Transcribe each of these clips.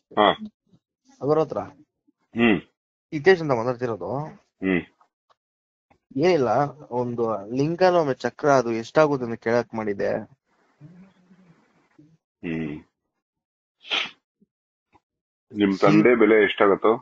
ಹಾ ಅವರ ಹತ್ರ ಹ್ಮ್ ಹಿತೇಶ್ ಅಂತ ಮಾತಾಡ್ತಿರೋದು ಹ್ಮ್ ಏನಿಲ್ಲ ಒಂದು ಲಿಂಗನ ಒಮ್ಮೆ ಚಕ್ರ ಅದು ಎಷ್ಟಾಗುತ್ತೆ ಅಂತ ಕೇಳಕ್ ಮಾಡಿದೆ ಹ್ಮ್ ನಿಮ್ ತಂದೆ ಬೆಲೆ ಎಷ್ಟಾಗತ್ತೋ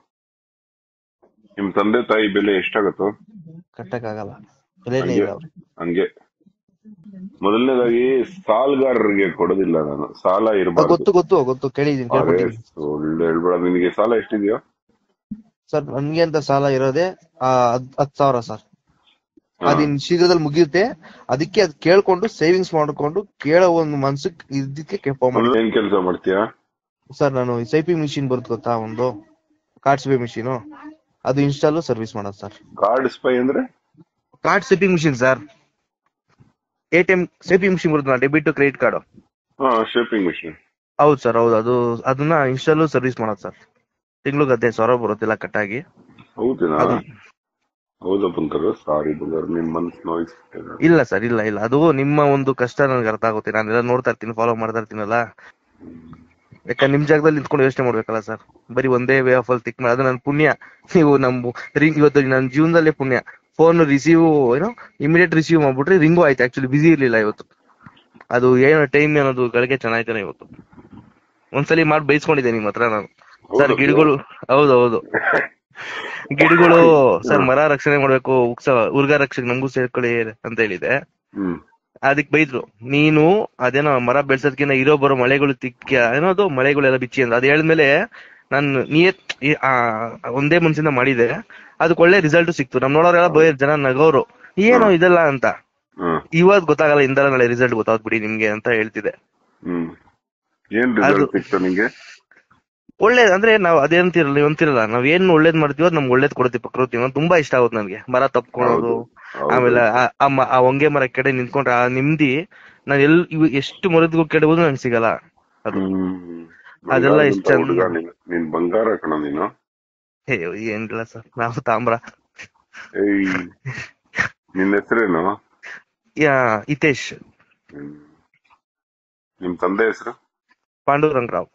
ನಿಮ್ ತಂದೆ ತಾಯಿ ಬೆಲೆ ಎಷ್ಟಾಗತ್ತೋ ಕಟ್ಟಕ್ ಆಗಲ್ಲ ಬೆಲೆನೇ ಹಂಗೆ ಇಲ್ಲ ಅವ್ರಿಗೆ ಹಂಗೆ ಮೊದಲನೇದಾಗಿ ಸಾಲಗಾರರಿಗೆ ಕೊಡೋದಿಲ್ಲ ನಾನು ಸಾಲ ಅದ್ ಇರಬಾರ್ದು ಗೊತ್ತು ಗೊತ್ತು ಗೊತ್ತು ಕೇಳಿದೀನಿ ಅರೆ ಕೇಳ್ಬಿಟ್ಟಿದ್ದೀನಿ ಒಳ್ಳೆ ಹೇಳ್ಬೇಡ ನಿನಗೆ ಸಾಲ ಎಷ್ಟಿದೆಯೋ ಸರ್ ನನ್ಗೆ ಅಂತ ಸಾಲ ಇರೋದೇ ಆ, ಹತ್ ಹತ್ ಸಾವಿರ ಸರ್ ಹಾ. ಅದಿನ್ ಶೀಘ್ರದಲ್ಲಿ ಮುಗಿಯುತ್ತೆ ಅದಕ್ಕೆ ಅದ್ ಕೇಳ್ಕೊಂಡು ಸೇವಿಂಗ್ಸ್ ಮಾಡ್ಕೊಂಡು ಕೇಳೋ ಒಂದು ಮನ್ಸಕ್ ಇದಕ್ಕೆ ಫೋನ್ ಮಾಡಿ ಮೊದಲು ಏನ್ ಕೆಲಸ ಮಾಡ್ತೀಯಾ ಸರ್ ನಾನು ಸೈಪಿ ಮಿಷಿನ್ ಬರುತ್ತೆ ಗೊತ್ತಾ ಒಂದು ಕಾರ್ಡ್ ಸ್ಪೇ ಮಿಷಿನ್ ಅದು ಇನ್ಸ್ಟಾಲ್ ಸರ್ವಿಸ್ ಮಾಡೋದು ಸರ್ ಕಾರ್ಡ್ ಸ್ಪೈ ಅಂದ್ರೆ card swiping machine sir A T M swiping machine ಬರುತ್ತಲ್ಲ ಡೆಬಿಟ್ ಕ್ರೆಡಿಟ್ ಕಾರ್ಡ್ ಹಾ ಶೇಪಿಂಗ್ ಮಿಷಿನ್ ಹೌದು ಸರ್ ಹೌದು ಅದು ಅದನ್ನ ಇನ್ಸ್ಟಾಲ್ ಸರ್ವಿಸ್ ಮಾಡೋದು ಸರ್ ತಿಂಗ್ಳಿಗೆ ಹದಿನೈದು ಸಾವಿರ ಬರುತ್ತಿಲ್ಲ ಕಟ್ಟಾಗಿ ಹೌದೇನಾ ಅದು ಹೌದಾ ಬಂತಾರ ಸಾರಿ ಬಂಗಾರ ನಿಮ್ ಮನ್ಸ್ ನೋಯಿಸ್ಬಿಟ್ಟೆ ಇಲ್ಲ ಸರ್ ಇಲ್ಲ ಇಲ್ಲ ಅದು ನಿಮ್ಮ ಒಂದು ಕಷ್ಟ ನನಗೆ ಅರ್ಥ ಆಗುತ್ತೆ ನಾನೆಲ್ಲ ನೋಡ್ತಾ ಇರ್ತೀನಿ ಫಾಲೋ ಮಾಡ್ತಾ ಇರ್ತೀನಲ್ಲ ಯಾಕಂದ್ರೆ ನಿಮ್ ಜಾಗದಲ್ಲಿ ನಿಂತ್ಕೊಂಡು ಯೋಚನೆ ಮಾಡ್ಬೇಕಲ್ಲ ಸರ್ ಬರೀ ಒಂದೇ ವೇ ಆಫ್ ಅಲ್ಲಿ ತಿಕ್ ಮಾಡಿ ಅದು ನನ್ನ ಪುಣ್ಯ ನೀವು ನಮ್ಮ ರಿಂಗ್ ಇವತ್ತು ನನ್ನ ಜೀವನದಲ್ಲೇ ಪುಣ್ಯ ಫೋನ್ ರಿಸೀವ್ ಏನೋ ಇಮಿಡಿಯೇಟ್ ರಿಸೀವ್ ಮಾಡ್ಬಿಟ್ರೆ ರಿಂಗು ಆಯ್ತು ಆಕ್ಚುಲಿ ಬಿಸಿ ಇರ್ಲಿಲ್ಲ ಇವತ್ತು ಅದು ಏನು ಟೈಮ್ ಅನ್ನೋದು ಗಳಿಗೆ ಚೆನ್ನಾಯ್ತಾನೆ ಇವತ್ತು ಒಂದ್ಸಲಿ ಮಾಡಿ ಬೈಸ್ಕೊಂಡಿದ್ದೆ ನಿಮ್ ಹತ್ರ ನಾನು ಸರ್ ಹೌದಾ? ಗಿಡಗಳು ಹೌದು ಹೌದು ಗಿಡಗಳು ಸರ್ ಮರ ರಕ್ಷಣೆ ಮಾಡ್ಬೇಕು ಉಕ್ಸ ಉರ್ಗ ರಕ್ಷಣೆ ನಮಗೂ ಸೇರ್ಕೊಳ್ಳಿ ಅಂತ ಹೇಳಿದೆ ಹ್ಮ್ ಅದಕ್ ಬೈದ್ರು ನೀನು ಅದೇನೋ ಮರ ಬೆಳ್ಸೋದ್ಕಿಂತ ಇರೋ ಬರೋ ಮಳೆಗಳು ತಿಕ್ಕ ಏನೋ ಅದು ಮಳೆಗಳೆಲ್ಲ ಬಿಚ್ಚಿ ಅಂತ ಅದ್ ಹೇಳಿದ್ಮೇಲೆ ನಾನು ನಿಯತ್ ಈ- ಆ, ಒಂದೇ ಮನ್ಸಿಂದ ಮಾಡಿದೆ ಅದಕ್ಕೆ ಒಳ್ಳೆ ರಿಸಲ್ಟ್ ಸಿಕ್ತು ನಮ್ ನೋಡೋರೆಲ್ಲ ಬೈ ಜನ ನಗೋರು ಏನೋ ಇದೆಲ್ಲ ಅಂತ ಹ್ಮ್ ಇವತ್ ಗೊತ್ತಾಗಲ್ಲ ಇಂದರ ನಾಳೆ ರಿಸಲ್ಟ್ ಗೊತ್ತಾಗ್ ಬಿಡಿ ನಿಮ್ಗೆ ಅಂತ ಹೇಳ್ತಿದೆ ಹ್ಮ್ ಏನ್ ರಿಸಲ್ಟ್ ಸಿಕ್ತು ನಿಂಗೆ ಒಳ್ಳೆ ಅಂದ್ರೆ ನಾವ್ ಅದೇಂತಿರಲ್ಲ ನೀವು ಅಂತಿರಲ್ಲ ನಾವ್ ಏನ್ ಒಳ್ಳೇದ್ ಮಾಡ್ತೀವೋ ಅದ್ ನಮ್ಗೆ ಒಳ್ಳೇದ್ ಕೊಡುತ್ತೆ ಪ್ರಕೃತಿ ಅನ್ನೋದು ತುಂಬಾ ಇಷ್ಟ ಆಗುತ್ತೆ ನನ್ಗೆ ಮರ ತಪ್ಕೊಳೋದು ಹೌದು. ಆಮೇಲೆ ಆ- ಆ ಮ- ಆ ಹೊಂಗೆ ಮರ ಕೆಡೆ ನಿಂತ್ಕೊಂಡ್ರೆ ಆ ನಿಮ್ದಿ ನಾನ್ ಎಲ್ ಇವ್ ಎಷ್ಟು ಮರದ್ಗೂ ಕೆಡಬಹುದು ನಂಗೆ ಸಿಗಲ್ಲ ಅದು ಹ್ಮ್ ಅದೆಲ್ಲ ಬಂಗಾರದಂತ ಎಷ್ಟ್ ಚಂದ. ಹುಡುಗ ನೀನು ನೀನ್ ಬಂಗಾರ ಕಣ ನೀನು ಅಯ್ಯೋ ಏನಿಲ್ಲ ಸರ್ ನಾವು ತಾಮ್ರ ಏಯ್ ನಿನ್ನ ಹೆಸರೇನು ಯಾ ಹಿತೇಶ್ ಹ್ಮ್. ನಿಮ್ ತಂದೆ ಹೆಸರು ಪಾಂಡುರಂಗ್ ರಾವ್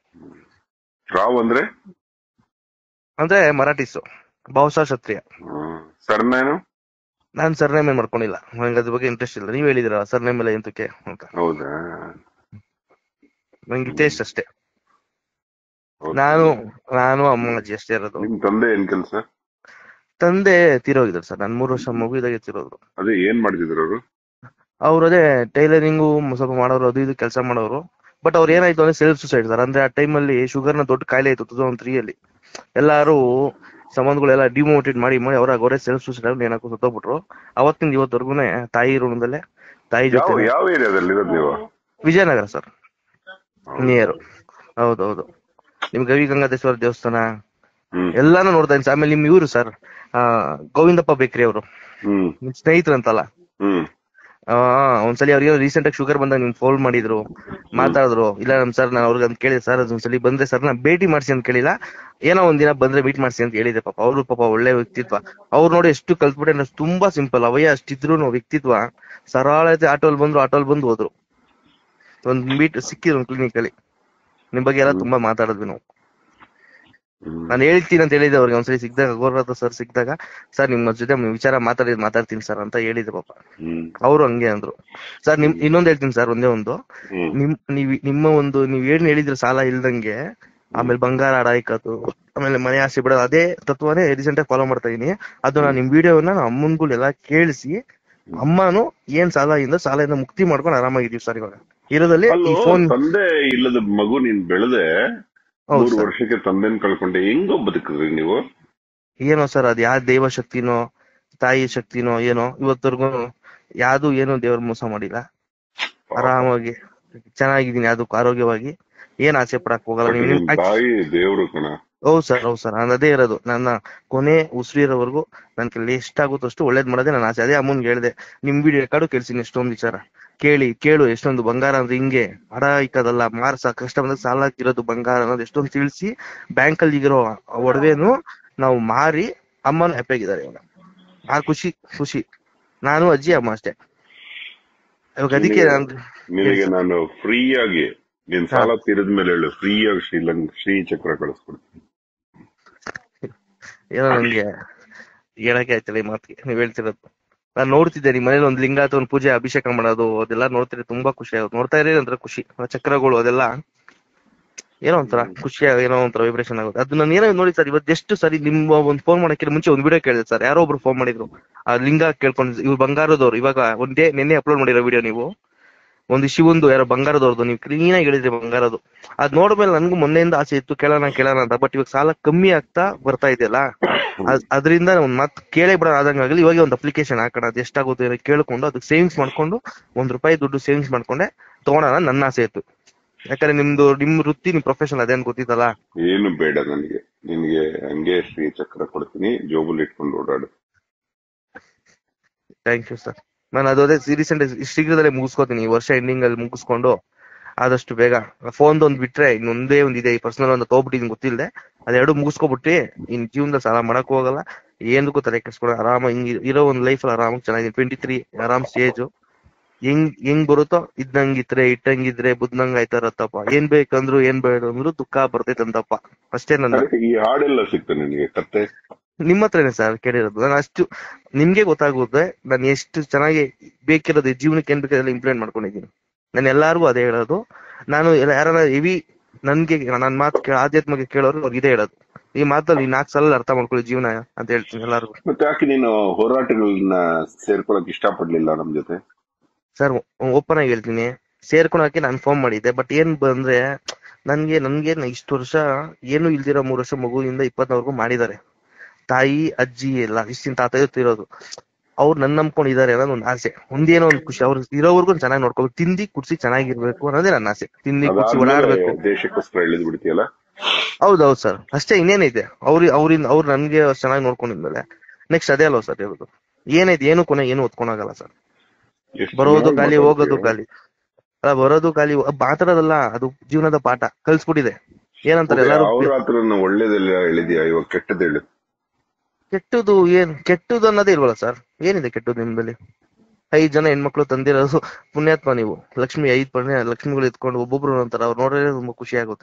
ರಾವ್ ಅಂದ್ರೆ ಅಂದ್ರೆ ಮರಾಠಿಸು ಬಹುಶಃ ಕ್ಷತ್ರಿಯ ಸರ್ನೇನು ನಾನ್ ಸರ್ನೇಮ್ ಏನ್ ಮಾಡ್ಕೊಂಡಿಲ್ಲ ನಂಗೆ ಅದ್ರ ಬಗ್ಗೆ ಇಂಟ್ರೆಸ್ಟ್ ಇಲ್ಲ ನೀವ್ ಹೇಳಿದಿರ ಸರ್ನೇಮ್ ಎಲ್ಲ ಎಂತಕ್ಕೆ ಅಂತ ಹೌದಾ ನಂಗೆ ಹಿತೇಶ್ ಅಷ್ಟೇ ಹೌದಾ? ನಾನು ನಾನು ಅಮ್ಮ ಅಜ್ಜಿ ಅಷ್ಟೇ ಇರೋದು ನಿಮ್ ತಂದೆ ಏನ್ ಕೆಲ್ಸ ತಂದೆ ತೀರೋಗಿದ್ರು ಸರ್ ನಾನ್ ಮೂರು ವರ್ಷ ಮಗು ಇದಾಗೆ ತೀರೋದ್ರು ಅದೇ ಏನ್ ಮಾಡ್ತಿದ್ರು ಅವರು ಅವ್ರು ಅದೇ ಟೈಲರಿಂಗು ಸ್ವಲ್ಪ ಮಾಡೋರು ಅದು ಇದು ಕೆಲಸ ಮಾಡೋರು ಬಟ್ ಅವ್ರು ಏನಾಯ್ತು ಅಂದ್ರೆ ಸೆಲ್ಫ್ ಸುಸೈಡ್ ಸರ್ ಅಂದ್ರೆ ಆ ಟೈಮಲ್ಲಿ ಶುಗರ್ ನ ದೊಡ್ಡ ಕಾಯಿಲೆ ಇತ್ತು ಟೂ ತೌಸಂಡ್ ತ್ರೀ ಅಲ್ಲಿ ಎಲ್ಲಾರು ಸಂಬಂಧಗಳೆಲ್ಲ ಡಿಮೋಟಿವೇಟ್ ಮಾಡಿ ಮಾಡಿ ಅವ್ರ ಅವರೇ ಸೆಲ್ಫ್ ಸುಸೈಡ್ ಆಗಿ ಏನಾಕೋ ಸತ್ತೋಗ್ಬಿಟ್ರು ಅವತ್ತಿಂದ ಇವತ್ತವರೆಗೂನೆ ತಾಯಿ ಋಣದಲ್ಲೇ ತಾಯಿ ಯಾವ ಜೊತೆ ಯಾವ ಏರಿಯಾದಲ್ಲಿ ಇರೋದು ನೀವು ವಿಜಯನಗರ ಸರ್ ನಿಯರ್ ಹೌದೌದು ನಿಮ್ ಗವಿ ಗಂಗಾಧೇಶ್ವರ ದೇವಸ್ಥಾನ ಹ್ಮ್ ಎಲ್ಲಾನು ನೋಡ್ತಾ ಇದ್ದೀನಿ ಆಮೇಲೆ ನಿಮ್ ಇವ್ರು ಸರ್ ಆ ಗೋವಿಂದಪ್ಪ ಬೇಕ್ರಿ ಅವರು ಹ್ಮ್ ನಿಮ್ ಸ್ನೇಹಿತರಂತಲ್ಲ ಹ್ಮ್ ಆ ಒಂದ್ಸಲಿ ಅವ್ರಿಗೆ ರೀಸೆಂಟ್ ಆಗಿ ಶುಗರ್ ಬಂದಾಗ ನಿಮ್ಗೆ ಫೋನ್ ಮಾಡಿದ್ರು ಮಾತಾಡಿದ್ರು ಇಲ್ಲ ನಮ್ ಸರ್ ನಾನು ಅವ್ರಿಗೆ ಅಂತ ಕೇಳಿದೆ ಸರ್ ಅದೊಂದ್ಸಲಿ ಬಂದ್ರೆ ಸರ್ ನಾ ಭೇಟಿ ಮಾಡ್ಸಿ ಅಂತ ಕೇಳಿಲ್ಲ ಏನೋ ಒಂದಿನ ಬಂದ್ರೆ ಮೀಟ್ ಮಾಡ್ಸಿ ಅಂತ ಹೇಳಿದೆ ಪಾಪ ಅವ್ರು ಪಾಪ ಒಳ್ಳೆ ವ್ಯಕ್ತಿತ್ವ ಅವ್ರು ನೋಡಿ ಎಷ್ಟು ಕಲ್ತ್ಬಿಟ್ಟೆ ಅಂದ್ರೆ ತುಂಬಾ ಸಿಂಪಲ್ ಅವಯ ಅಷ್ಟಿದ್ರು ವ್ಯಕ್ತಿತ್ವ ಸರಳತೆ ಆಟೋಲ್ ಬಂದ್ರು ಆಟೋಲ್ ಬಂದು ಹೋದ್ರು ಒಂದ್ ಮೀಟ್ ಸಿಕ್ಕಿದ್ರು ಒಂದು ಕ್ಲಿನಿಕ್ ಅಲ್ಲಿ ನಿಮ್ ಬಗ್ಗೆ ಎಲ್ಲ ತುಂಬಾ ಮಾತಾಡಿದ್ವಿ ನಾವು ಹ್ಮ್. ನಾನು ಹೇಳ್ತೀನಿ ಅಂತ ಹೇಳಿದೆ ಅವ್ರಿಗೆ ಒಂದ್ಸಲಿ ಸಿಕ್ಕಿದಾಗ ಗೌರವ ಸರ್ ಸಿಕ್ಕಿದಾಗ ಸರ್ ನಿಮ್ಮ ಜೊತೆ ವಿಚಾರ ಮಾತಾಡಿ ಮಾತಾಡ್ತೀನಿ ಸರ್ ಅಂತ ಹೇಳಿದೆ ಪಾಪ ಹ್ಮ್ ಅವರು ಹಂಗೆ ಅಂದ್ರು ಸರ್ ನಿಮ್ ಇನ್ನೊಂದ್ ಹೇಳ್ತೀನಿ ಸರ್ ಒಂದೇ ಒಂದು ಹ್ಮ್ ನಿಮ್ ನೀವ್ ನಿಮ್ಮ ಒಂದು ನೀವ್ ಏನ್ ಹೇಳಿದ್ರೆ ಸಾಲ ಇಲ್ದಂಗೆ ಆಮೇಲೆ ಬಂಗಾರ ಅಡ ಇಕ್ಕದು ಆಮೇಲೆ ಮನೆ ಆಸೆ ಬಿಡೋದು ಅದೇ ತತ್ವನೇ ರೀಸೆಂಟ್ ಆಗಿ ಫಾಲೋ ಮಾಡ್ತಾ ಇದೀನಿ ಅದು ನಾನು ನಿಮ್ ವಿಡಿಯೋನ ನಮ್ಮ ಅಮ್ಮನ್ಗಳೆಲ್ಲ ಕೇಳಿಸಿ ಅಮ್ಮನು ಏನ್ ಸಾಲ ಇಂದ ಸಾಲದಿಂದ ಮುಕ್ತಿ ಮಾಡ್ಕೊಂಡು ಆರಾಮಾಗಿದೀವಿ ಸರ್ ಇವಾಗ ಇರೋದಲ್ಲಿ ಈ ಅಲ್ಲೋ ಫೋನ್ ತಂದೆ ಇಲ್ಲದ ಮಗು ನೀನ್ ಬೆಳೆದೆ ಹೌದು ಮೂರು ಸರ್ ವರ್ಷಕ್ಕೆ ತಂದೆನ್ ಕಳ್ಕೊಂಡೆ ಹೆಂಗೋ ಬದುಕಿದ್ರಿ ನೀವು ಏನೋ ಸರ್ ಅದ್ ಯಾವ ದೈವ ಶಕ್ತಿನೋ ತಾಯಿ ಶಕ್ತಿನೋ ಏನೋ ಇವತ್ತವರೆಗೂ ಯಾವ್ದು ಏನು ದೇವ್ರ ಮೋಸ ಮಾಡಿಲ್ಲ ಆರಾಮಾಗಿ ಚೆನ್ನಾಗಿದ್ದೀನಿ ಅದಕ್ಕೂ ಆರೋಗ್ಯವಾಗಿ ಏನ್ ಆಸೆ ಪಡಕ್ ಹೋಗಲ್ಲ ನೀವು ನಿಮ್ ತಾಯಿ ದೇವ್ರು ಕಣ ಹೌದು ಸರ್ ಹೌದು ಸರ್ ನಾನು ಅದೇ ಇರೋದು ನನ್ನ ಕೊನೆ ಉಸಿರಿರೋವರೆಗೂ ನನ್ ಕೈಲಿ ಎಷ್ಟಾಗುತ್ತೋ ಅಷ್ಟು ಒಳ್ಳೇದ್ ಮಾಡೋದೇ ನನ್ನ ಆಸೆ ಅದೇ ಅಮ್ಮನ್ಗೆ ಹೇಳ್ದೆ ನಿಮ್ ವಿಡಿಯೋ ರೆಕಾರ್ಡು ಕೇಳ್ಸಿನಿ ಎಷ್ಟೊಂದು ವಿಚಾರ ಕೇಳಿ ಕೇಳು ಎಷ್ಟೊಂದು ಬಂಗಾರ ಅಂದ್ರೆ ಹಿಂಗೆ ಹಡ ಇಕ್ಕದಲ್ಲ ಮಾರ್ಸ ಕಷ್ಟ ಬಂದಾಗ ಸಾಲ ಹಾಕಿರೋದು ಬಂಗಾರ ಅನ್ನೋದು ಎಷ್ಟೊಂದು ತಿಳಿಸಿ ಬ್ಯಾಂಕ್ ಅಲ್ಲಿ ಈಗಿರೋ ಒಡವೆನು ನಾವು ಮಾರಿ ಅಮ್ಮನು ಹ್ಯಾಪಿ ಆಗಿದ್ದಾರೆ ಇವಾಗ ಆ ಖುಷಿ ಖುಷಿ ನಾನು ಅಜ್ಜಿ ಅಮ್ಮ ಅಷ್ಟೇ ಇವಾಗ ಅದಕ್ಕೆ ನಾನು ನಿನಗೆ ನಾನು ಫ್ರೀ ಆಗಿ ನೀನ್ ಸಾಲ ತೀರಿದ ಮೇಲೆ ಹೇಳು ಫ್ರೀಯಾಗಿ ಶ್ರೀಲಂಕ್ ಶ್ರೀ ಚಕ್ರ ಕಳಿಸ್ಕೊಡ್ತೀನಿ ಏನೋ ನನ್ಗೆ ಹೇಳಕ್ಕೆ ಆಯ್ತಲ್ಲ ಈ ಮಾತಿಗೆ ನೀವ್ ಹೇಳ್ತಿರೋದು ನಾನ್ ನೋಡ್ತಿದ್ದೆ ನಿಮ್ ಮನೇಲಿ ಒಂದ್ ಲಿಂಗ ಅಥವಾ ಒಂದ್ ಪೂಜೆ ಅಭಿಷೇಕ ಮಾಡೋದು ಅದೆಲ್ಲ ನೋಡ್ತಿದ್ರೆ ತುಂಬಾ ಖುಷಿ ಆಗುತ್ತೆ ನೋಡ್ತಾ ಇರಿ ಅಂದ್ರೆ ಖುಷಿ ಆ ಚಕ್ರಗಳು ಅದೆಲ್ಲ ಏನೋ ಒಂಥರ ಖುಷಿ ಏನೋ ಒಂಥರ ವೈಬ್ರೇಷನ್ ಆಗುತ್ತೆ ಅದು ನಾನು ಏನೋ ನೋಡಿ ಸರ್ ಇವತ್ತು ಎಷ್ಟು ಸರಿ ನಿಮ್ಮ ಒಂದ್ ಫೋನ್ ಮಾಡಕ್ಕೆ ಮುಂಚೆ ಒಂದ್ ವಿಡಿಯೋ ಕೇಳಿದೆ ಸರ್ ಯಾರೋ ಒಬ್ರು ಫೋನ್ ಮಾಡಿದ್ರು ಆ ಲಿಂಗ ಕೇಳ್ಕೊಂಡು ಇವ್ರು ಬಂಗಾರದವ್ರು ಇವಾಗ ಒಂದ್ ಡೇ ನಿನ್ನೆ ಅಪ್ಲೋಡ್ ಮಾಡಿರೋ ವಿಡಿಯೋ ನೀವು ಒಂದು ಶಿವಂದು ಯಾರೋ ಬಂಗಾರದವ್ರದ್ದು ನೀವು ಕ್ಲೀನ್ ಆಗಿ ಹೇಳಿದ್ರಿ ಬಂಗಾರದು ಅದ್ ನೋಡ್ಮೇಲೆ ನನ್ಗೂ ಮೊನ್ನೆಯಿಂದ ಆಸೆ ಇತ್ತು ಕೇಳೋಣ ಕೇಳೋಣ ಅಂತ ಬಟ್ ಇವಾಗ ಸಾಲ ಕಮ್ಮಿ ಆಗ್ತಾ ಬರ್ತಾ ಇದೆಯಲ್ಲ ಅದ್- ಅದ್ರಿಂದ ಒಂದ್ ಮಾತ್ ಕೇಳೇ ಬಿಡೋಣ ಆದಂಗ ಆಗಲಿ ಇವಾಗ ಒಂದು ಅಪ್ಲಿಕೇಶನ್ ಹಾಕೋಣ ಅದು ಎಷ್ಟಾಗುತ್ತೆ ಅಂತ ಕೇಳ್ಕೊಂಡು ಅದಕ್ಕೆ ಸೇವಿಂಗ್ಸ್ ಮಾಡ್ಕೊಂಡು ಒಂದ್ ರೂಪಾಯಿ ದುಡ್ಡು ಸೇವಿಂಗ್ಸ್ ಮಾಡ್ಕೊಂಡೆ ತಗೊಳೋಣ ನನ್ನ ಆಸೆ ಇತ್ತು ಯಾಕಂದ್ರೆ ನಿಮ್ದು ನಿಮ್ ವೃತ್ತಿ ನಿಮ್ ಪ್ರೊಫೆಷನ್ ಅದೇನ್ ಗೊತ್ತಿತ್ತಲ್ಲ ಏನು ಬೇಡ ನನಗೆ ನಿನ್ಗೆ ಹಂಗೆ ಶ್ರೀ ಚಕ್ರ ಕೊಡ್ತೀನಿ ಜೋಬಲ್ಲಿ ಇಟ್ಕೊಂಡು ಓಡಾಡು ಥ್ಯಾಂಕ್ ಯು ಸರ್ ನಾನು ಅದು ಅದೇ ರೀಸೆಂಟ್ ಶೀಘ್ರದಲ್ಲೇ ಮುಗಿಸ್ಕೋತೀನಿ ಈ ವರ್ಷ ಎಂಡಿಂಗ್ ಅಲ್ಲಿ ಮುಗಿಸ್ಕೊಂಡು ಆದಷ್ಟು ಬೇಗ ಫೋನ್ ಒಂದ್ ಬಿಟ್ರೆ ಇನ್ನೊಂದೇ ಒಂದ್ ಇದೆ ಈ ಪರ್ಸನಲ್ ಒಂದು ತಗೋಬಿಟ್ಟಿದ್ದೀನಿ ಗೊತ್ತಿಲ್ಲದೆ ಅದೆರಡು ಮುಗಿಸ್ಕೊಬಿಟ್ಟು ಇನ್ ಜೀವನದಲ್ಲಿ ಸಾಲ ಮಾಡಕ್ ಹೋಗಲ್ಲ ಏನಕ್ಕೂ ತಲೆ ಕೆಡ್ಸ್ಕೊಳ ಆರಾಮ ಹಿಂಗ್ ಇರೋ ಒಂದ್ ಲೈಫ್ ಅಲ್ಲಿ ಆರಾಮಾಗಿ ಚೆನ್ನಾಗಿದೆ ಟ್ವೆಂಟಿ ತ್ರೀ ಆರಾಮ್ ಸ್ಟೇಜ್ ಹೆಂಗ್ ಹೆಂಗ್ ಬರುತ್ತೋ ಇದ್ದಂಗಿದ್ರೆ ಇಟ್ಟಂಗಿದ್ರೆ ಬುದ್ದಂಗ ಆಯ್ತಾರತ್ತಪ್ಪ ಏನ್ ಬೇಕಂದ್ರು ಏನ್ ಬೇಡ ಅಂದ್ರು ದುಃಖ ಬರ್ತೈತಂತಪ್ಪ ಅಷ್ಟೇ ನನ್ನ ಅದಕ್ಕೆ ಈ ಹಾಡೆಲ್ಲ ಸಿಕ್ತ ನಿನಗೆ ಕತ್ತೆ ನಿಮ್ಮ ಹತ್ರನೇ ಸರ್ ಕೇಳಿರೋದು ನಾನು ಅಷ್ಟು ನಿಮ್ಗೆ ಗೊತ್ತಾಗುತ್ತೆ ನಾನು ಎಷ್ಟು ಚೆನ್ನಾಗಿ ಬೇಕಿರೋದು ಜೀವನಕ್ಕೆ ಏನ್ ಬೇಕಾದ್ರೆ ಇಂಪ್ಲಿಮೆಂಟ್ ಮಾಡ್ಕೊಂಡಿದ್ದೀನಿ ನಾನು ಎಲ್ಲಾರ್ಗು ಅದೇ ಹೇಳೋದು ನಾನು ಯಾರನ್ನ ಹೆವಿ ನನ್ಗೆ ನನ್ನ ಮಾತು ಕೇಳ ಆಧ್ಯಾತ್ಮಕ್ಕೆ ಕೇಳೋರು ಅವ್ರಿಗೆ ಇದೇ ಹೇಳೋದು ಈ ಮಾತಲ್ಲಿ ನಾಲ್ಕು ಸಲ ಅರ್ಥ ಮಾಡ್ಕೊಳ್ಳಿ ಜೀವನ ಅಂತ ಹೇಳ್ತೀನಿ ಎಲ್ಲಾರ್ಗು ಮತ್ತೆ ಯಾಕೆ ನೀನು ಹೋರಾಟಗಳನ್ನ ಸೇರ್ಕೊಳಕ್ ಇಷ್ಟಪಡ್ಲಿಲ್ಲ ನಮ್ ಜೊತೆ ಸರ್ ಓಪನ್ ಆಗಿ ಹೇಳ್ತೀನಿ ಸೇರ್ಕೊಳಕ್ಕೆ ನಾನು ಫೋನ್ ಮಾಡಿದ್ದೆ ಬಟ್ ಏನ್ ಬಂದ್ರೆ ನನ್ಗೆ ನನ್ಗೆ ನ- ಇಷ್ಟು ವರ್ಷ ಏನು ಇಲ್ದಿರೋ ಮೂರ್ ವರ್ಷ ಮಗುವಿಂದ ಇಪ್ಪತ್ನಾಲ್ಕು ಮಾಡಿದ್ದಾರೆ ತಾಯಿ ಅಜ್ಜಿ ಎಲ್ಲ ಇಷ್ಟಿನ ತಾತ ಇರೋದು ಅವ್ರು ನನ್ ನಂಬ್ಕೊಂಡಿದ್ದಾರೆ ಅನ್ನೋದು ಒಂದು ಆಸೆ ಒಂದೇನೋ ಒಂದು ಖುಷಿ ಅವ್ರು ಇರೋವರೆಗೂ ಚೆನ್ನಾಗಿ ನೋಡ್ಕೋಬೇಕು ತಿಂದಿ ಕುಡ್ಸಿ ಚೆನ್ನಾಗಿರ್ಬೇಕು ಅನ್ನೋದೇ ನನ್ನ ಆಸೆ ತಿಂದಿ ಕುಡ್ಸಿ ಅದಾದ್ಮೇಲೆ ಓಡಾಡ್ಬೇಕು ದೇಶಕ್ಕೋಸ್ಕರ ಇಳಿದ್ ಬಿಡ್ತೀಯಲ್ಲ ಹೌದೌದು ಸರ್ ಅಷ್ಟೇ ಇನ್ನೇನೈತೆ ಅವ್ರ ಅವ್ರಿಂದ ಅವ್ರು ನನ್ಗೆ ಚೆನ್ನಾಗಿ ನೋಡ್ಕೊಂಡಿದ್ಮೇಲೆ ನೆಕ್ಸ್ಟ್ ಅದೇ ಅಲ್ವ ಸರ್ ಹೇಳುದು ಏನೈತೆ ಏನು ಕೊನೆ ಏನು ಒತ್ಕೊಳಗಲ್ಲ ಸರ್ ಎಷ್ಟು ಬರೋದು ಚೆನ್ನಾಗ್ ಖಾಲಿ ಮಾತಾಡ್ತೀಯ. ಹೋಗೋದು ಖಾಲಿ ಅಲ್ಲ ಬರೋದು ಖಾಲಿ ಮಾತಾಡೋದಲ್ಲ ಅದು ಜೀವನದ ಪಾಠ ಕಲ್ಸ್ಬಿಟ್ಟಿದೆ ಏನಂತಾರೆ ಎಲ್ಲಾರು ಅವ್ರ ಹತ್ರ ಒಳ್ಳೇದೆಲ್ಲ ಹೇಳಿದ್ಯಾ ಇವಾಗ ಕೆಟ್ಟದ್ ಹೇಳು ಕೆಟ್ಟದು ಏನ್ ಕೆಟ್ಟದು ಅನ್ನೋದೇ ಇಲ್ವಲ್ಲ ಸರ್ ಏನಿದೆ ಕೆಟ್ಟದ್ದು ನಿಮ್ದಲ್ಲಿ ಐದ್ ಜನ ಹೆಣ್ಮಕ್ಳು ತಂದಿರೋದು ಪುಣ್ಯಾತ್ಮ ನೀವು ಲಕ್ಷ್ಮಿ ಐದ್ ಪುಣ್ಯ ಲಕ್ಷ್ಮಿಗಳು ಎತ್ಕೊಂಡು ಒಬ್ಬೊಬ್ರು ಅಂತಾರ ಅವ್ರು ನೋಡಿದ್ರೆ ತುಂಬಾ ಖುಷಿ ಆಗುತ್ತೆ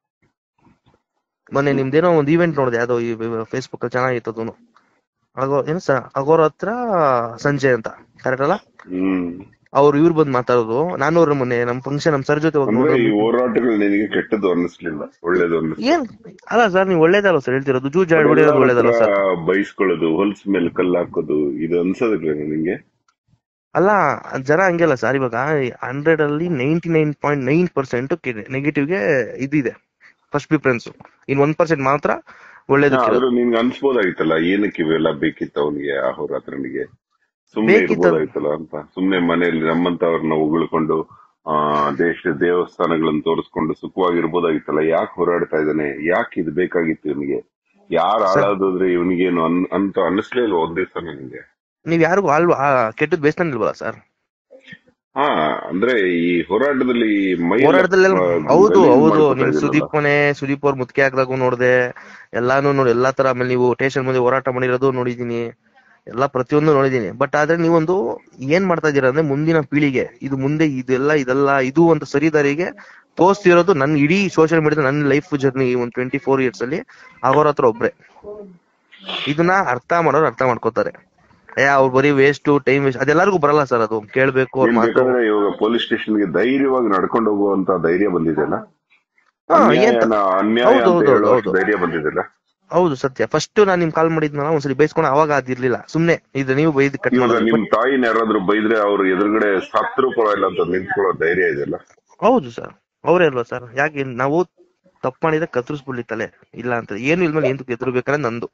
ಮೊನ್ನೆ ನಿಮ್ದೇನೋ ಒಂದು ಇವೆಂಟ್ ನೋಡಿದೆ ಯಾವ್ದೋ ಈ ಫೇಸ್ಬುಕ್ ಅಲ್ಲಿ ಚೆನ್ನಾಗಿತ್ತು ಅದೂನು ಆಗೋ ಏನು ಸರ್ ಅಗೋರ್ ಹತ್ರ ಸಂಜೆ ಅಂತ ಕರೆಕ್ಟ್ ಅಲ್ಲ ಹ್ಮ್ ಅವ್ರು ಇವ್ರು ಬಂದ್ ಮಾತಾಡೋದು ನಾನು ಅವ್ರ ಮೊನ್ನೆ ನಮ್ ಫಂಕ್ಷನ್ ನಮ್ ಸರ್ ಜೊತೆ ಹೋಗಿ ಅಂದ್ರೆ ಈ ನೋಡೋದು. ಹೋರಾಟಗಳು ನಿನಗೆ ಕೆಟ್ಟದ್ದು ಅನ್ನಿಸ್ಲಿಲ್ಲ ಒಳ್ಳೇದು ಅನ್ನಿಸ್ಲಿಲ್ಲ ಏನ್ ಅಲ್ಲ ಸರ್ ನೀವು ಒಳ್ಳೇದಲ್ಲ ಸರ್ ಹೇಳ್ತಿರೋದು ಜೂಜ್ ಹೊಡೆಯೋದು ಒಳ್ಳೇದಲ್ಲ ಸರ್ ಬೈಸ್ಕೊಳ್ಳೋದು ಹೊಲ್ಸ್ ಮೇಲೆ ಕಲ್ಲು ಹಾಕೋದು ಇದು ಅನ್ಸೋದಿಲ್ಲ ನಿಂಗೆ ಅಲ್ಲ ಜನ ಹಂಗೆಲ್ಲ ಸರ್ ಇವಾಗ ಹಂಡ್ರೆಡ್ ಅಲ್ಲಿ ninety nine point nine percent negative ಗೆ ಇದಿದೆ first preference in one percent ಮಾತ್ರ ಒಳ್ಳೇದಕ್ಕೆ ಆದ್ರೂ ನಿನ್ಗೆ ಅನ್ಸ್ಬೋದಾಗಿತ್ತಲ್ಲ ಏನಕ್ಕೆ ಇವೆಲ್ಲ ಬೇಕಿತ್ತು ಅವನಿಗೆ ಆ ಹೋರಾಟನಿಗೆ ಸುಮ್ನೆ ಬೇಕಿತ್ತು. ಇರ್ಬೋದಾಗಿತ್ತಲ್ಲ ಅಂತ ಸುಮ್ನೆ ಮನೆಯಲ್ಲಿ ನಮ್ಮಂತವ್ರನ್ನ ಉಗುಳ್ಕೊಂಡು ಆ ದೇಶದ ದೇವಸ್ಥಾನಗಳನ್ನ ತೋರಿಸ್ಕೊಂಡು ಸುಖವಾಗಿರ್ಬೋದಾಗಿತ್ತಲ್ಲ ಯಾಕೆ ಹೋರಾಡ್ತಾ ಇದ್ದಾನೆ ಯಾಕೆ ಇದು ಬೇಕಾಗಿತ್ತು ಇವನಿಗೆ ಯಾರು ಹಾಳಾದ್ರೆ ಇವನಿಗೇನು ಅನ್ ಅಂತ ಅನ್ನಿಸ್ಲೇ ಇಲ್ವಾ ಒಂದ್ ದಿವಸ ನಿನ್ಗೆ ನೀವ್ ಯಾರಿಗೂ ಆಳ್ ಕೆಟ್ಟದ್ ಬೇಸ್ತಾನೆ ಇಲ್ವಲ್ಲ ಸರ್ ಹಾ ಅಂದ್ರೆ ಈ ಹೋರಾಟದಲ್ಲಿ ಮೈ ಹೋರಾಟದಲ್ಲೆಲ್ಲ ಹೌದು ಹೌದು ನಿಮ್ ಸುದೀಪ್ ಸುದೀಪ್ ಮನೆ ಸುದೀಪ್ ಅವ್ರ ಮುತ್ಕೆ ಹಾಕ್ದಾಗೂ ನೋಡ್ದೆ ಎಲ್ಲಾನು ನೋಡಿ ಎಲ್ಲಾ ತರ ಆಮೇಲೆ ನೀವು ಸ್ಟೇಷನ್ ಮುಂದೆ ಹೋರಾಟ ಮಾಡಿರೋದು ನೋಡಿದೀನಿ ಎಲ್ಲಾ ಪ್ರತಿಯೊಂದು ನೋಡಿದೀನಿ ಬಟ್ ಆದ್ರೆ ನೀವೊಂದು ಏನ್ ಮಾಡ್ತಾ ಇದೀರ ಅಂದ್ರೆ ಮುಂದಿನ ಪೀಳಿಗೆ ಇದು ಮುಂದೆ ಇದೆಲ್ಲ ಇದೆಲ್ಲ ಇದು ಅಂತ ಸರಿದಾರಿಗೆ ತೋರಿಸ್ತಿರೋದು ನನ್ ಇಡೀ ಸೋಷಿಯಲ್ ಮೀಡಿಯಾ ನನ್ನ ಲೈಫ್ ಜರ್ನಿ ಒಂದ್ ಟ್ವೆಂಟಿ ಫೋರ್ ಇಯರ್ಸ್ ಅಲ್ಲಿ ಆಗೋರ ಹತ್ರ ಒಬ್ರೆ ಇದನ್ನ ಅರ್ಥ ಮಾಡೋರು ಅರ್ಥ ಮಾಡ್ಕೋತಾರೆ ಏ ಅವ್ರು ಬರೀ ವೇಸ್ಟ್ ಟೈಮ್ ವೇಸ್ಟ್ ಅದೆಲ್ಲರಿಗೂ ಬರಲ್ಲ ಸರ್ ಅದು ಕೇಳ್ಬೇಕು ಅವ್ರ ನೀನ್ ಮಾತು ಬೇಕಾದ್ರೆ ಇವಾಗ ಪೊಲೀಸ್ ಸ್ಟೇಷನ್ಗೆ ಧೈರ್ಯವಾಗಿ ನಡ್ಕೊಂಡು ಹೋಗುವಂತ ಧೈರ್ಯ ಬಂದಿದೆಯಲ್ಲ ಹಾ, ಏನ್ ಅನ್ಯಾಯನ ಅನ್ಯಾಯ ಹೌದು, ಅಂತ ಹೌದು, ಹೇಳುವಷ್ಟು ಹೌದು. ಧೈರ್ಯ ಬಂದಿದೆಲ್ಲ ಹೌದು ಸತ್ಯ ಫಸ್ಟ್ ನಾನ್ ನಿಮ್ ಕಾಲ್ ಮಾಡಿದ್ನಲ್ಲ ಒಂದ್ಸಲಿ ಬೈಸ್ಕೊಂಡು ಅವಾಗ ಅದಿರ್ಲಿಲ್ಲ ಸುಮ್ನೆ ಇದು ನೀವು ಬೈದ್ ಕಟ್ ಇವಾಗ ಮಾಡೋದು ನಿಮ್ ತಾಯಿನ ಯಾರಾದ್ರೂ ಬೈದ್ರೆ ಅವ್ರ ಎದುರುಗಡೆ ಸತ್ರು ಪರವಾಗಿಲ್ಲ ಅಂತ ನಿಂತ್ಕೊಳ್ಳೋ ಧೈರ್ಯ ಇದೆಯಲ್ಲ ಹೌದು ಸರ್ ಅವರೇ ಅಲ್ವಾ ಸರ್ ಯಾಕೆ ನಾವು ತಪ್ಪು ಮಾಡಿದ್ರೆ ಕತ್ರಿಸ್ಬಿಡ್ಲಿ ತಲೆ ಇಲ್ಲ ಅಂತ ಏನು ಇಲ್ಮೇಲೆ ಏನ್ ಎದುರ್ಬೇಕಂದ್ರೆ ನಂದು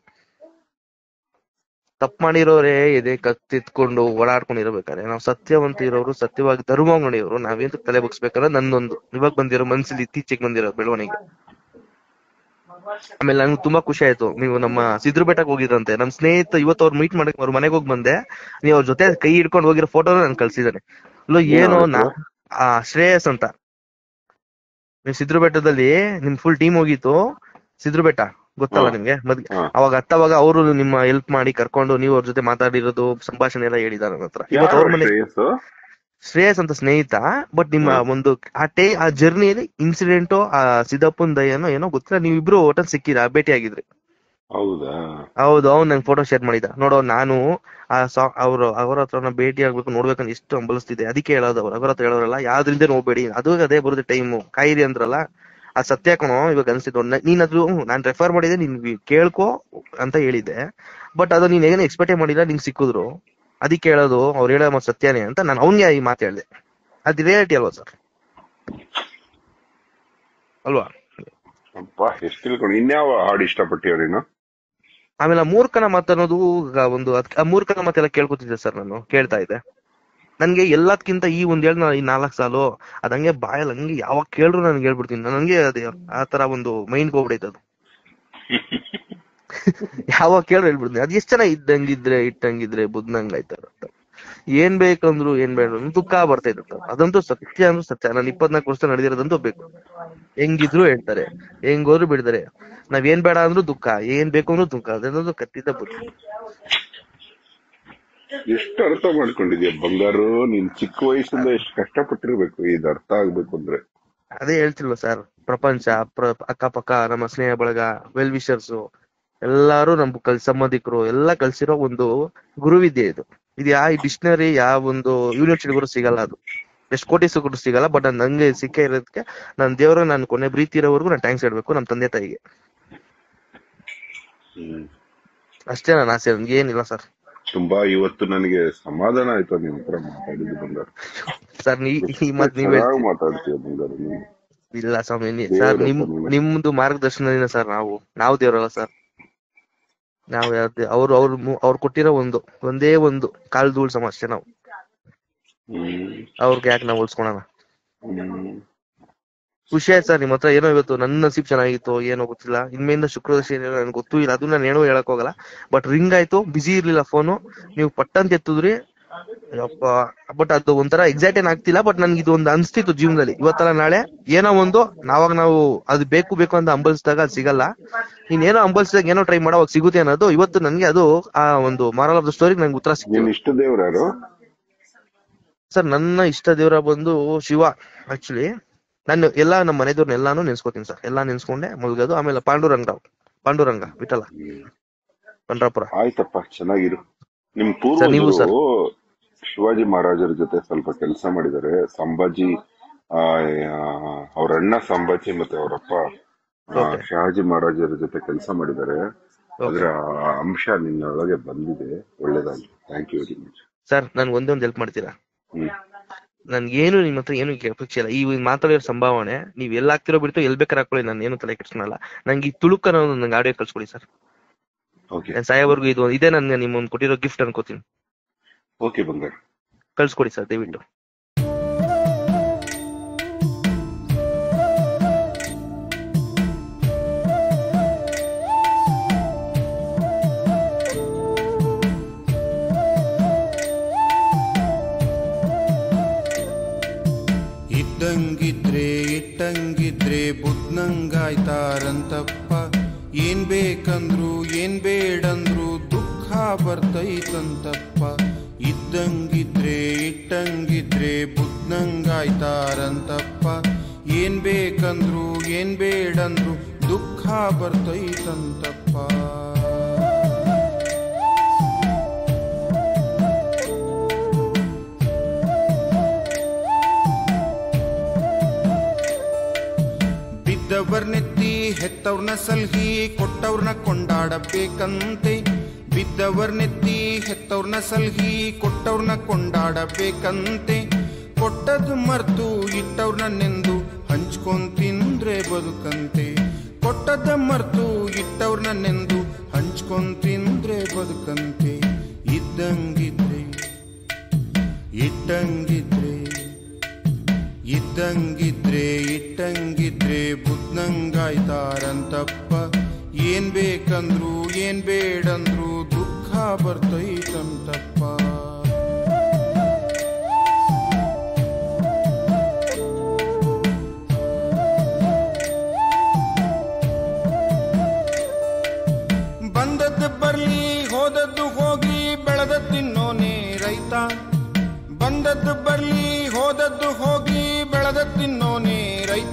ತಪ್ಪು ಮಾಡಿರೋರೇ ಎದೆ ಕತ್ತಿತ್ಕೊಂಡು ಓಡಾಡ್ಕೊಂಡು ಇರಬೇಕಾದ್ರೆ ನಾವು ಸತ್ಯವಂತ ಇರೋರು ಸತ್ಯವಾಗಿ ಧರ್ಮವಾಗಿ ನಡೆಯೋರು ನಾವೇಂತ ತಲೆ ಬಗ್ಸ್ಬೇಕಂದ್ರೆ ನಂದೊಂದು ಇವಾಗ ಬಂದಿರೋ ಮನ್ಸಲ್ಲಿ ಇತ್ತೀಚೆಗೆ ಬಂದಿರೋ ಬೆಳವಣಿಗೆ ಆಮೇಲೆ ನಂಗೆ ತುಂಬಾ ಖುಷಿ ಆಯ್ತು ನೀವು ನಮ್ಮ ಸಿದ್ರು ಬೆಟ್ಟಕ್ಕೆ ಹೋಗಿದ್ರಂತೆ ನಮ್ ಸ್ನೇಹಿತ ಇವತ್ತು ಅವ್ರು ಮೀಟ್ ಮಾಡಕ್ ಅವ್ರ ಮನೆಗೆ ಹೋಗಿ ಬಂದೆ ನೀವು ಅವ್ರ ಜೊತೆ ಕೈ ಹಿಡ್ಕೊಂಡು ಹೋಗಿರೋ ಫೋಟೋನ ನನ್ ಕಳ್ಸಿದಾನೆ ಅಲ್ಲೋ ಏನೋ ನಾ ಆ ಶ್ರೇಯಸ್ ಅಂತ ನೀವು ಸಿದ್ರು ಬೆಟ್ಟದಲ್ಲಿ ನಿಮ್ ಫುಲ್ ಟೀಮ್ ಹೋಗಿತ್ತು ಸಿದ್ರು ಬೆಟ್ಟ ಗೊತ್ತಲ್ಲ ಹಾ. ನಿಮ್ಗೆ ಮದ್ ಹಾ. ಅವಾಗ ಹತ್ತವಾಗ ಅವರು ನಿಮ್ಮ ಹೆಲ್ಪ್ ಮಾಡಿ ಕರ್ಕೊಂಡು ನೀವು ಅವ್ರ ಜೊತೆ ಮಾತಾಡಿರೋದು ಸಂಭಾಷಣೆ ಎಲ್ಲ ಹೇಳಿದಾರೆ ನನ್ನ ಹತ್ರ ಇವತ್ತು ಅವ್ರ ಯಾರು ಮನೆ ಶ್ರೇಯಸ್ಸು ಶ್ರೇಯಸ್ ಅಂತ ಸ್ನೇಹಿತ ಬಟ್ ನಿಮ್ಮ ಹ್ಮ್. ಒಂದು ಆ ಟೇ ಆ ಜರ್ನಿಯಲ್ಲಿ ಇನ್ಸಿಡೆಂಟೋ ಆ ಸಿದ್ದಪ್ಪನ್ ದಯನೋ ಏನೋ ಗೊತ್ತಿಲ್ಲ ನೀವಿಬ್ರು ಒಟ್ಟ ಸಿಕ್ಕಿರ ಭೇಟಿ ಆಗಿದ್ರಿ ಹೌದಾ ಹೌದು ಅವ್ನು ನಂಗೆ ಫೋಟೋ ಶೇರ್ ಮಾಡಿದ ನೋಡೋ ನಾನು ಆ ಸಾ ಅವ್ರು ಅವ್ರ ಹತ್ರ ಭೇಟಿ ಆಗ್ಬೇಕು ನೋಡ್ಬೇಕಂತ ಎಷ್ಟು ಹಂಬಲಿಸ್ತಿದೆ ಅದಕ್ಕೆ ಹೇಳೋದು ಅವ್ರು ಅವ್ರ ಹತ್ರ ಹೇಳೋರಲ್ಲ ಯಾವ್ದ್ರಿಂದ ಹೋಗ್ಬೇಡಿ ಅದು ಅದೇ ಬರುತ್ತೆ ಟೈಮು ಕಾಯಿರಿ ಅಂದ್ರಲ್ಲ ಆ ಸತ್ಯ ಕಣೋ ಇವಾಗ ಅನ್ಸಿದ್ದು ನೀನ್ ಅದು ನಾನ್ ರೆಫರ್ ಮಾಡಿದೆ ನೀನ್ ವಿ- ಕೇಳ್ಕೊ ಅಂತ ಹೇಳಿದ್ದೆ ಬಟ್ ಅದು ನೀನ್ ಏನು ಎಕ್ಸ್ಪೆಕ್ಟೇ ಮಾಡಿಲ್ಲ ನಿಂಗ್ ಸಿಕ್ಕಿದ್ರು ಅದಕ್ಕೆ ಹೇಳೋದು ಅವ್ರು ಹೇಳೋ ಮಾತು ಸತ್ಯನೇ ಅಂತ ನಾನು ಅವ್ನಿಗೆ ಈ ಮಾತು ಹೇಳ್ದೆ ಅದು ರಿಯಾಲಿಟಿ ಅಲ್ವಾ ಸರ್ ಅಲ್ವಾ ಅಪ್ಪ ಎಷ್ಟು ತಿಳ್ಕೊಂಡು ಇನ್ಯಾವ ಹಾಡು ಇಷ್ಟಪಟ್ಟಿಯೋ ನೀನು ಆಮೇಲೆ ಆ ಮೂರ್ಖನ ಮಾತನ್ನೋದು ಈಗ ಒಂದು ಅದ್ಕ್- ಆ ಮೂರ್ಖನ ಮಾತೆಲ್ಲ ಕೇಳ್ಕೊತಿದ್ದೆ ಸರ್ ನಾನು ಕೇಳ್ತಾ ಇದ್ದೆ ನನ್ಗೆ ಎಲ್ಲದಕ್ಕಿಂತ ಈ ಒಂದ್ ಹೇಳ ಈ ನಾಲ್ಕು ಸಾಲು ಅದಂಗೆ ಬಾಯಲ್ಲಿ ಹಂಗೆ ಯಾವಾಗ ಕೇಳ್ರು ನನ್ಗೆ ಹೇಳ್ಬಿಡ್ತೀನಿ ನನ್ಗೆ ಅದೇ ಆ ತರ ಒಂದು ಮೈಂಡ್ ಹೋಗ್ಬಿಡೈತೆ ಅದು ಯಾವಾಗ ಕೇಳ್ರು ಹೇಳ್ಬಿಡ್ತೀನಿ ಅದ್ ಎಷ್ಟ್ ಜನ ಇದ್ದಂಗಿದ್ರೆ ಇಟ್ಟಂಗಿದ್ರೆ ಬುದ್ನಂಗಾಯ್ತಾರ ಅಂತ ಏನ್ ಬೇಕಂದ್ರು ಏನ್ ಬೇಡ ದುಃಖ ಬರ್ತೈತೆ ಅಂತ. ಅದಂತೂ ಸತ್ಯ ಅಂದ್ರೆ ಸತ್ಯ ನಾನು ಇಪ್ಪತ್ನಾಲ್ಕು ವರ್ಷ ನಡೆದಿರೋದಂತೂ ಬೇಕು ಹೆಂಗಿದ್ರು ಹೇಳ್ತಾರೆ ಹೆಂಗೋದ್ರು ಬಿಡ್ತಾರೆ ನಾವ್ ಏನ್ ಬೇಡ ಅಂದ್ರೂ ದುಃಖ ಏನ್ ಬೇಕು ಅಂದ್ರೂ ದುಃಖ ಅದನ್ನೊಂದು ಕತ್ತಿದ್ದ ಬುದ್ಧಿ ಎಷ್ಟು ಅರ್ಥ ಮಾಡ್ಕೊಂಡಿದ್ಯಾ ಬಂಗಾರು ನೀನ್ ಚಿಕ್ಕ ವಯಸ್ಸಿಂದ ಎಷ್ಟು ಕಷ್ಟಪಟ್ಟಿರ್ಬೇಕು ಇದು ಅರ್ಥ ಆಗ್ಬೇಕು ಅಂದ್ರೆ ಅದೇ ಹೇಳ್ತಿಲ್ವ ಸರ್ ಪ್ರಪಂಚ ಪ್ರ ಅಕ್ಕಪಕ್ಕ ನಮ್ಮ ಸ್ನೇಹ ಬಳಗ ವೆಲ್ ವಿಷರ್ಸ್ ಎಲ್ಲಾರು ನಮ್ ಕಲ್ ಸಂಬಂಧಿಕರು ಎಲ್ಲ ಕಲ್ಸಿರೋ ಒಂದು ಗುರುವಿದ್ಯೆ ಇದು ಇದು ಯಾ ಡಿಕ್ಷನರಿ ಯಾವ ಒಂದು ಯೂನಿವರ್ಸಿಟಿಗೂ ಸಿಗಲ್ಲ ಅದು ಎಷ್ಟು ಕೋಟಿ ಸಿಕ್ಕರು ಸಿಗಲ್ಲ ಬಟ್ ನಂಗೆ ಸಿಕ್ಕ ಇರೋದಕ್ಕೆ ನನ್ನ ದೇವ್ರ ನಾನು ಕೊನೆ ಪ್ರೀತಿ ಇರೋವರೆಗೂ ನಾನು ಥ್ಯಾಂಕ್ಸ್ ಹೇಳ್ಬೇಕು ನಮ್ಮ ತಂದೆ ತಾಯಿಗೆ ಹ್ಮ್. ಅಷ್ಟೇ ನನ್ನ ಆಸೆ ನನ್ಗೆ ಏನಿಲ್ಲ ಸರ್ ತುಂಬಾ ಇವತ್ತು ನನಗೆ ಸಮಾಧಾನ ಆಯ್ತು ನಿನ್ ಹತ್ರ ಮಾತಾಡಿದ್ದು ಬಂಗಾರು ಸರ್ ನೀ ಈ ಮಾತ್ ನೀವ್ ಚೆನ್ನಾಗಿ ಹೇಳ್ತೀರಿ ಮಾತಾಡ್ತೀಯ ಬಂಗಾರು ನೀನು ಇಲ್ಲ ಸ್ವಾಮಿ ನೀ- ದೇವ್ರ ಸರ್ ನಿಮ್ ಸ್ವಾಮಿ. ನಿಮ್ದು ಮಾರ್ಗದರ್ಶನದಿಂದ ಸರ್ ನಾವು ನಾವು ದೇವರಲ್ಲ ಸರ್ ನಾವು ಯಾವ್ದೇ ಅವ್ರು ಅವ್ರು ಮು- ಅವ್ರು ಕೊಟ್ಟಿರೋ ಒಂದು ಒಂದೇ ಒಂದು ಕಾಲ್ ಧೂಳ್ ಸಮ ಅಷ್ಟೇ ನಾವು ಹ್ಮ್ ಅವ್ರಿಗೆ ಯಾಕೆ ನಾವು ಹೋಲ್ಸ್ಕೊಳಣ ಹ್ಮ್ ಖುಷಿ ಆಯ್ತು ಸರ್ ನಿಮ್ ಹತ್ರ ಏನೋ ಇವತ್ತು ನನ್ನ ನಸೀಬ್ ಚೆನ್ನಾಗಿತ್ತು ಏನೋ ಗೊತ್ತಿಲ್ಲ ಇನ್ಮೇಲಿಂದ ಶುಕ್ರದಶಿ ಏನೋ ನನ್ಗೆ ಗೊತ್ತೂ ಇಲ್ಲ ಅದು ನಾನು ಏನೋ ಹೇಳಕ್ ಹೋಗಲ್ಲ ಬಟ್ ರಿಂಗ್ ಆಯ್ತು ಬಿಸಿ ಇರ್ಲಿಲ್ಲ ಫೋನು ನೀವು ಪಟ್ಟಂತ ಎತ್ತಿದ್ರಿ ಯಪ್ಪ ಬಟ್ ಅದು ಒಂಥರ ಎಕ್ಸಾಕ್ಟ್ ಏನ್ ಆಗ್ತಿಲ್ಲ ಬಟ್ ನನ್ಗೆ ಇದು ಒಂದು ಅನ್ಸ್ತಿತ್ತು ಜೀವನದಲ್ಲಿ ಇವತ್ತಲ್ಲ ನಾಳೆ ಏನೋ ಒಂದು ನಾವಾಗ ನಾವು ಅದು ಬೇಕು ಬೇಕು ಅಂತ ಅಂಬಲಿಸಿದಾಗ ಅದು ಸಿಗಲ್ಲ ನೀನ್ ಏನೋ ಅಂಬಲಿಸಿದಾಗ ಏನೋ ಟ್ರೈ ಮಾಡೋವಾಗ ಸಿಗುತ್ತೆ ಅನ್ನೋದು ಇವತ್ತು ನನ್ಗೆ ಅದು ಆ ಒಂದು ಮಾರಲ್ ಆಫ್ ದ ಸ್ಟೋರಿ ನಂಗೆ ಉತ್ತರ ಸಿಕ್ಕಿದೆ ನೀನ್ ಇಷ್ಟ ದೇವ್ರ ಯಾರು ಸರ್ ನನ್ನ ಇಷ್ಟ ದೇವರ ಬಂದು ಶಿವ ಆಕ್ಚುಲಿ ನಾನು ಎಲ್ಲಾ ನಮ್ಮ ಮನೆದವ್ರನ್ನ ಎಲ್ಲಾನು ನೆನ್ಸ್ಕೊತೀನಿ ಸರ್ ಎಲ್ಲಾ ನೆನ್ಸ್ಕೊಂಡೆ ಮುಲ್ಗೋದು ಆಮೇಲೆ ಪಾಂಡುರಂಗ ರಾವ್ ಪಾಂಡುರಂಗ ವಿಠಲ ಪಂಡ್ರಾಪುರ ಆಯ್ತಪ್ಪ ಚೆನ್ನಾಗಿರು ನಿಮ್ ಸರ್, ನೀವು ಸರ್. ಪೂರ್ವಜರು ಶಿವಾಜಿ ಮಹಾರಾಜರ ಜೊತೆ ಸ್ವಲ್ಪ ಕೆಲಸ ಮಾಡಿದ್ದಾರೆ ಸಂಭಾಜಿ ಆ, ಆ, ಅವ್ರ ಅಣ್ಣ ಸಂಭಾಜಿ ಮತ್ತೆ ಅವರಪ್ಪ Okay. ಶಹಾಜಿ ಮಹಾರಾಜರ ಜೊತೆ ಕೆಲಸ ಮಾಡಿದ್ದಾರೆ ಅದರ ಅಂಶ ನಿನ್ನೊಳಗೆ ಬಂದಿದೆ ಒಳ್ಳೇದಾಗಿ thank you very much sir ನನ್ಗೆ ಒಂದೇ ಒಂದು ಹೆಲ್ಪ್ ಮಾಡ್ತೀರಾ ಹ್ಮ್ ನನ್ಗೇನು ನಿಮ್ಮ ಹತ್ರ ಏನು ಅಪೇಕ್ಷೆ ಇಲ್ಲ ಈ ಮಾತಾಡಿರೋ ಸಂಭಾವನೆ ನೀವ್ ಎಲ್ಲ ಆಗ್ತಿರೋ ಬಿಡ್ತು ಎಲ್ ಬೇಕಾದ್ರೆ ಹಾಕೊಳ್ಳಿ ನಾನು ಏನು ತಲೆ ಕೆಡ್ಸ್ಕೊಳಲ್ಲ ನಂಗೆ ಈ ತುಳುಕ ಅನ್ನೋದು ನಂಗೆ ಆಡಿಯೋ ಕಳ್ಸ್ಕೊಡಿ ಸರ್ ಓಕೆ ನಾನು ಸಾಯೋವರೆಗೂ ಇದು ಇದೇ ನನ್ಗೆ ನಿಮ್ಮ ಒಂದು ಕೊಟ್ಟಿರೋ ಗಿಫ್ಟ್ ಅನ್ಕೋತೀನಿ ಓಕೆ ಬಂಗಾರ ಕಳ್ಸ್ಕೊಡಿ ಸರ್ ದಯವಿಟ್ಟು ಇದ್ದಂಗಿದ್ರೆ ಇಟ್ಟಂಗಿದ್ರೆ ಬುದ್ನಂಗಾಯ್ತಾರಂತಪ್ಪ ಏನ್ ಬೇಕಂದ್ರು ಏನ್ ಬೇಡಂದ್ರು ದುಃಖ ಬರ್ತೈತಂತಪ್ಪ ಇದ್ದಂಗಿದ್ರೆ ಇಟ್ಟಂಗಿದ್ರೆ ಬುದ್ನಂಗಾಯ್ತಾರಂತಪ್ಪ ಏನ್ ಬೇಕಂದ್ರು ಏನ್ ಬೇಡಂದ್ರು ದುಃಖ ಬರ್ತೈತಂತಪ್ಪ ಬಿದ್ದವರ್ನೆತ್ತಿ ಹೆತ್ತವ್ರನ್ನ ಸಲ್ಹಿ ಕೊಟ್ಟವ್ರನ್ನ ಕೊಂಡಾಡಬೇಕಂತೆ ಬಿದ್ದವರ್ನೆತ್ತಿ ಹೆತ್ತವ್ರನ್ನ ಸಲ್ಹಿ ಕೊಟ್ಟವ್ರನ್ನ ಕೊಂಡಾಡಬೇಕಂತೆ ಕೊಟ್ಟದ್ದು ಮರ್ತು ಇಟ್ಟವ್ರನ್ನ ನೆಂದು ಹಂಚ್ಕೊಂಡ್ ತಿಂದ್ರೆ ಬದುಕಂತೆ ಕೊಟ್ಟದ್ದ ಮರ್ತು ಇಟ್ಟವ್ರನ್ನ ನೆಂದು ಹಂಚ್ಕೊಂಡ್ ತಿಂದ್ರೆ ಬದುಕಂತೆ ಇದ್ದಂಗಿದ್ರೆ ಇಟ್ಟಂಗಿದ್ರೆ ಇದ್ದಂಗಿದ್ರೆ ಇಟ್ಟಂಗಿದ್ರೆ ಬುದ್ನಂಗಾಯ್ತಾರಂತಪ್ಪ ಏನ್ ಬೇಕಂದ್ರು ಏನ್ ಬೇಡಂದ್ರು ದುಃಖ ಬರ್ತೈತಂತಪ್ಪ ಬಂದದ್ದು ಬರ್ಲಿ ಹೋದದ್ದು ಹೋಗಿ ಬೆಳೆದದ್ದು ತಿನ್ನೋನೇ ರೈತ ಬಂದದ್ದು ಬರ್ಲಿ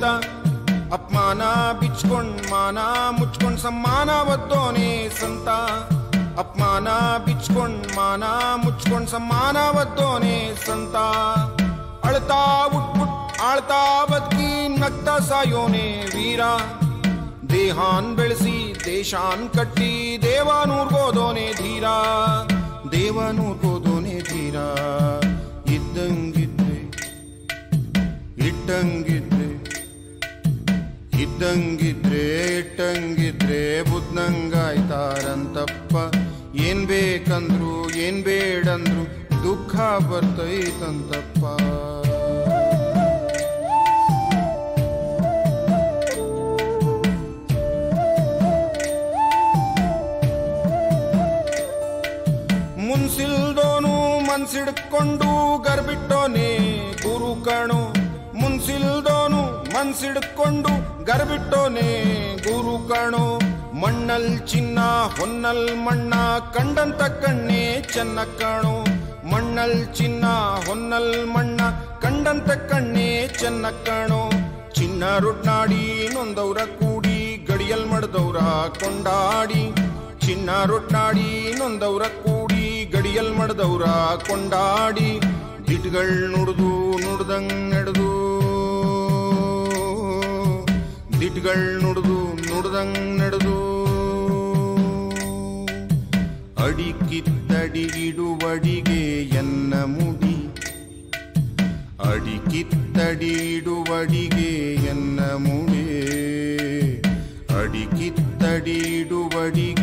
ಸಂತ ಅಪಮಾನ ಬಿಚ್ಕೊಂಡ್ ಮಾನ ಮುಚ್ಕೊಂಡ್ ಸಮ್ಮಾನ ಒದ್ದೋನೆ ಸಂತ ಅಪಮಾನ ಬಿಚ್ಕೊಂಡ್ ಮಾನ ಮುಚ್ಕೊಂಡ್ ಸಮ್ಮಾನ ಒದ್ದೋನೆ ಸಂತ ಅಳ್ತಾ ಉಟ್ಬಿಟ್ ಆಳ್ತಾ ಬದುಕಿ ನಗ್ತಾ ಸಾಯೋನೆ ವೀರ ದೇಹಾನ್ ಬೆಳೆಸಿ ದೇಶಾನ್ ಕಟ್ಟಿ ದೇವಾನೂರ್ಗೋದೋನೆ ಧೀರ ದೇವಾನೂರ್ಗೋದೋನೆ ಧೀರ ಇದ್ದಂಗಿದ್ರೆ ಇಟ್ಟಂಗಿದ್ರೆ ಇದ್ದಂಗಿದ್ರೆ ಇಟ್ಟಂಗಿದ್ರೆ ಬುದ್ಧಂಗಾಯ್ತಾರಂತಪ್ಪ ಏನ್ ಬೇಕಂದ್ರು ಏನ್ ಬೇಡಂದ್ರು ದುಃಖ ಬರ್ತೈತಂತಪ್ಪ ಮುನ್ಸಿಲ್ದೋನು ಮನ್ಸಿಡ್ಕೊಂಡು ಗರ್ಬಿಟ್ಟೋನೆ ಗುರು ಕಣು ಮುನ್ಸಿಲ್ದೋನು ಮನ್ಸಿಡ್ಕೊಂಡು ಗರ್ಬಿಟ್ಟೋನೆ ಗುರು ಕಣು ಮಣ್ಣಲ್ ಚಿನ್ನ ಹೊನ್ನಲ್ ಮಣ್ಣ ಕಂಡಂತ ಕಣ್ಣೆ ಚೆನ್ನ ಕಾಣು ಮಣ್ಣಲ್ ಚಿನ್ನ ಹೊನ್ನಲ್ ಮಣ್ಣ ಕಂಡಂತ ಕಣ್ಣೆ ಚೆನ್ನ ಕಾಣು ಚಿನ್ನ ರೊಟ್ನಾಡಿ ನೊಂದವ್ರ ಕೂಡಿ ಗಡಿಯಲ್ ಮಡ್ದವ್ರ ಕೊಂಡಾಡಿ ಚಿನ್ನ ರೊಟ್ನಾಡಿ ನೊಂದವ್ರ ಕೂಡಿ ಗಡಿಯಲ್ ಮಡ್ದವ್ರ ಕೊಂಡಾಡಿ ದಿಟ್ಗಳ್ ನುಡ್ದು ನುಡ್ದಂಗ್ ನಡೆದು ದಿಟ್ಗಳ್ ನುಡ್ದು ನುಡ್ದಂಗ್ ನಡೆದು ಅಡಿಕಿತ್ತಡಿಗಿಡುವಡಿಗೆ ಎನ್ನ ಮುಡಿ ಅಡಿಕಿತ್ತಡಿಡುವಡಿಗೆ ಎನ್ನ ಮುಡಿ ಅಡಿಕಿತ್ತಡಿಡುವಡಿಗೆ